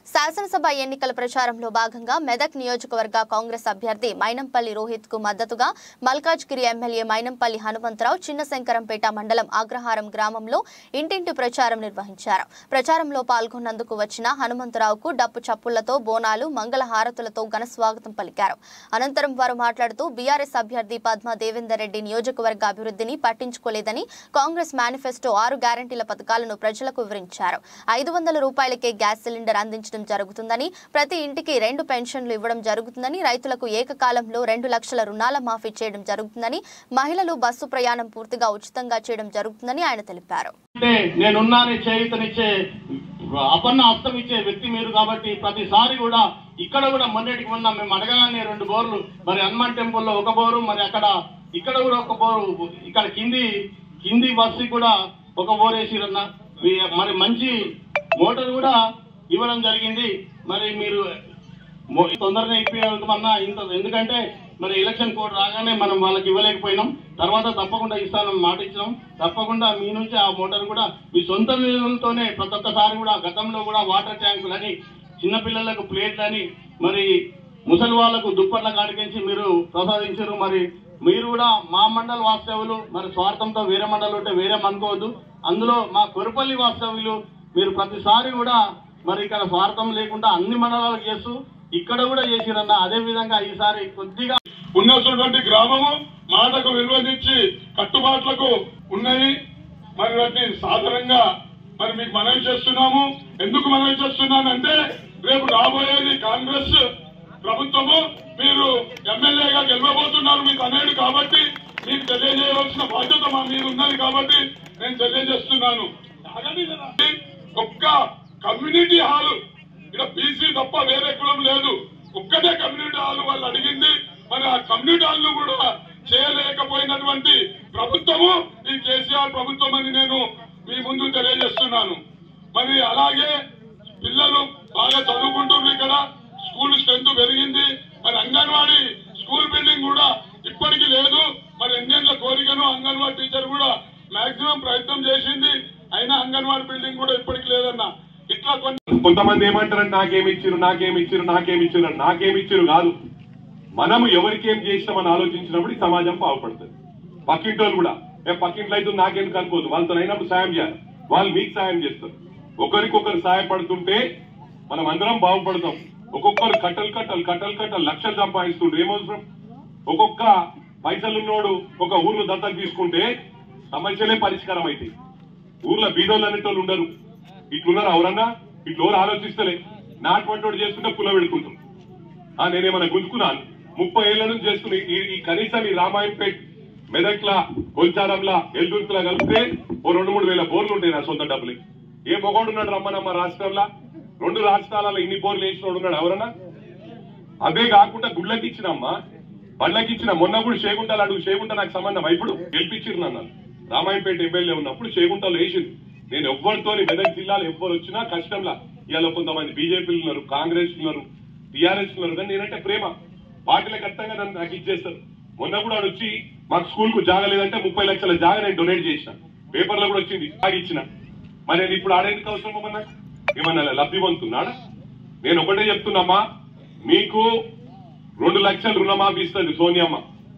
శాసనసభ ఎన్నికల ప్రచారంలో భాగంగా మెదక్ నియోజకవర్గ కాంగ్రెస్ అభ్యర్థి మైనంపల్లి రోహిత్ కు మద్దతుగా మల్కాజ్గిరి ఎమ్మెల్యే మైనంపల్లి హనుమంతరావు చిన్నశంకరంపేట మండలం అగ్రహారం గ్రామంలో ఇంటింటి ప్రచారం నిర్వహించారు ప్రచారంలో పాల్గొన్నందుకు వచ్చిన హనుమంతరావుకు డప్పు చప్పుళ్లతో బోనాలు మంగళ హారతులతో ఘన స్వాగతం పలికారు అనంతరం వారు మాట్లాడుతూ బీఆర్ఎస్ అభ్యర్థి పద్మా దేవేందర్ రెడ్డి నియోజకవర్గ అభివృద్ధిని పట్టించుకోలేదని కాంగ్రెస్ మేనిఫెస్టో ఆరు గ్యారంటీల పథకాలను ప్రజలకు వివరించారు ఐదు వందల రూపాయలకే గ్యాస్ సిలిండర్ అందించడం జరుగుతుందని ప్రతి ఇంటికి రెండు పెన్షన్లు ఇవ్వడం జరుగుతుందని రైతులకు ఏకకాలంలో రెండు లక్షల రుణాల మాఫీ చేయడం జరుగుతుందని మహిళలు బస్సు ప్రయాణం పూర్తిగా ఉచితంగా చేయడం జరుగుతుందని ఆయన తెలిపారు అంటే నేనున్నానే చేయుతనిచ్చే అపన్న హస్తం ఇచ్చే వ్యక్తి మీరు కాబట్టి ప్రతిసారి కూడా ఇక్కడ కూడా మొన్నటికి మొన్న మేము అడగగానే రెండు బోర్లు మరి హనుమాన్ టెంపుల్లో ఒక బోరు మరి అక్కడ ఇక్కడ కూడా ఒక బోరు ఇక్కడ కింది కింది బస్సు కూడా ఒక బోర్ వేసిరన్న మీ- మరి మంచి మోటార్ కూడా ఇవ్వడం జరిగింది మరి మీరు మో- తొందరగా ఇప్పించమన్నా ఇంత ఎందుకంటే మరి ఎలక్షన్ కోడ్ రాగానే మనం వాళ్ళకి ఇవ్వలేకపోయినాం తర్వాత తప్పకుండా ఇస్తానని మాట ఇచ్చినాం తప్పకుండా మీ నుంచి ఆ మోటార్ కూడా మీ సొంత నిధులతోనే ప్రతి ఒక్కసారి కూడా గతంలో కూడా వాటర్ ట్యాంకులని చిన్నపిల్లలకు ప్లేట్లని మరి ముసలి వాళ్ళకు దుప్పట్ల కాడికించి మీరు ప్రసాదించారు మరి మీరు కూడా మా మండల వాస్తవ్యులు మరి స్వార్థంతో వేరే మండలం ఉంటే వేరే అనుకోవద్దు అందులో మా కొరపల్లి వాస్తవ్యులు మీరు ప్రతిసారి కూడా మరి ఇక్కడ స్వార్థం లేకుండా అన్ని మండలాలకు చేస్తూ ఇక్కడ కూడా చేసిరన్న అదే విధంగా ఈసారి కొద్దిగా ఉన్నటువంటి గ్రామము మాటకు విలువనిచ్చి కట్టుబాట్లకు ఉన్నాయి మరి వాటిని సాధారణంగా మరి మీకు మనవి చేస్తున్నాము ఎందుకు మనవి చేస్తున్నానంటే రేపు రాబోయేది కాంగ్రెస్ ప్రభుత్వము మీరు ఎమ్మెల్యేగా గెలవబోతున్నారు మీకు అనేడు కాబట్టి మీకు తెలియజేయవలసిన బాధ్యత మా మీద ఉన్నది కాబట్టి నేను తెలియజేస్తున్నాను ఆగండి కదా. ఒక్క కమ్యూనిటీ హాల్ ఇక్కడ బీసీ తప్ప వేరే కులం లేదు ఒక్కటే కమ్యూనిటీ హాల్ వాళ్ళు అడిగింది మరి ఆ కమ్యూనిటీ హాల్ ను కూడా చేయలేకపోయినటువంటి ప్రభుత్వము ఈ కేసీఆర్ ప్రభుత్వం అని నేను మీ ముందు తెలియజేస్తున్నాను మరి అలాగే పిల్లలు బాగా చదువుకుంటున్నారు ఇక్కడ స్కూల్ స్ట్రెంత్ పెరిగింది మరి అంగన్వాడీ స్కూల్ బిల్డింగ్ కూడా ఇప్పటికీ లేదు మరి ఎన్నేళ్ల కోరికను అంగన్వాడీ టీచర్ కూడా మాక్సిమం ప్రయత్నం చేసింది అయినా అంగన్వాడీ బిల్డింగ్ కూడా ఇప్పటికి లేదన్న ఇట్లా కొన్ని కొంతమంది ఏమంటారంటే నాకేమిచ్చిరు నాకేమిచ్చిరు నాకేమిచ్చిరు అని నాకేమిచ్చిరు కాదు మనము ఎవరికేం చేసినామని ఆలోచించినప్పుడు ఈ సమాజం బాగుపడుతుంది పక్కింటి వాళ్ళు కూడా ఏ పక్కింట్లో అయితే నాకెందుకు అనుకోదు వాళ్ళతో అయినప్పుడు సాయం చేయాలి వాళ్ళు మీకు సాయం చేస్తారు ఒకరికొకరు సహాయపడుతుంటే మనం అందరం బాగుపడతాం ఒక్కొక్కరు కట్టలు కట్టలు కట్టలు కట్టలు లక్షలు సంపాదిస్తుండ్రు ఏమవసరం ఒక్కొక్క పైసలున్నోడు ఒక ఊర్లో దత్తత తీసుకుంటే సమస్యలే పరిష్కారం అవుతాయి ఊర్లో బీదోళ్ళు అనేటోళ్ళు ఉండరు ఇట్లున్నారు ఎవరన్నా ఇట్లు ఎవరు ఆలోచిస్తలే నాటువంటి వాడు చేసుకుంటే పుల్ల పెడుకుంటాం ఆ నేనేమన్నా గుంజుకున్నాను ముప్పై ఏళ్ల నుంచి చేస్తున్న ఈ- ఈ కనీసం ఈ రామాయంపేట్ మెదక్ల కొల్చారంలా ఎల్దుర్తిలా కలిపితే ఓ రెండు మూడు వేల బోర్లు ఉంటాయి నా సొంత డబ్బులు ఏ మొగోడు ఉన్నాడు రమ్మనమ్మ రాష్ట్రంలో రెండు రాష్ట్రాలలో ఇన్ని బోర్లు వేసినోడు ఉన్నాడు ఎవరన్నా అదే కాకుండా గుళ్ళకి ఇచ్చినమ్మా బండ్లకి ఇచ్చిన మొన్న కూడా చేగుంటాలు అడుగు చేగుంట నాకు సంబంధం ఇప్పుడు గెలిపించిరు నన్ను రామాయంపేట ఎమ్మెల్యే ఉన్నప్పుడు చేగుంటలు వేసింది నేను ఎవ్వరితోని మెదక్ జిల్లాలో ఎవ్వరు వచ్చినా కష్టంలా ఇవాళ కొంతమంది బీజేపీలు ఉన్నారు కాంగ్రెస్ ఉన్నారు టీఆర్ఎస్ ఉన్నారు కానీ నేనంటే ప్రేమ పార్టీల ఖచ్చితంగా నన్ను నాకు ఇచ్చేస్తారు మొన్న కూడా వాడు వచ్చి మాకు స్కూల్ కు జాగ లేదంటే ముప్పై లక్షల జాగ నేను డొనేట్ చేసిన పేపర్లో కూడా వచ్చింది జాగ ఇచ్చిన మరి నేను ఇప్పుడు ఆడేందుకు అవసరం అమ్మన్నా ఏమన్నా లబ్ధి పొందుతున్నాడా నేను ఒకటే చెప్తున్నామ్మా మీకు రెండు లక్షలు రుణమాఫీ ఇస్తుంది సోనియమ్మ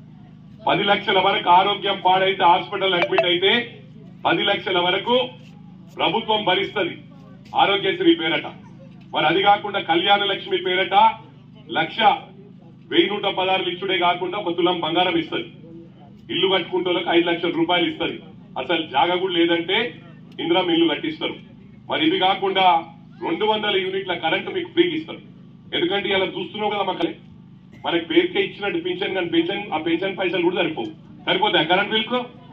పది లక్షల వరకు ఆరోగ్యం పాడైతే హాస్పిటల్ అడ్మిట్ అయితే పది లక్షల వరకు ప్రభుత్వం భరిస్తుంది ఆరోగ్యశ్రీ పేరట మరి అది కాకుండా కళ్యాణ లక్ష్మి పేరట లక్ష వెయ్యి నూట పదహారులు ఇచ్చుడే కాకుండా ఒక తులం బంగారం ఇస్తుంది ఇల్లు కట్టుకుంటోళ్ళకి ఐదు లక్షల రూపాయలు ఇస్తుంది అసలు జాగా కూడా లేదంటే ఇందిరా ఇల్లు కట్టిస్తారు మరి ఇది కాకుండా రెండు వందల యూనిట్ల కరెంటు మీకు ఫ్రీకి ఇస్తారు ఎందుకంటే ఇలా చూస్తున్నావు కదా మక్కలే మనకి పేరుకే ఇచ్చినట్టు పెన్షన్ కానీ పెన్షన్ ఆ పెన్షన్ పైసలు కూడా సరిపోవు సరిపోతాయి కరెంట్ బిల్కు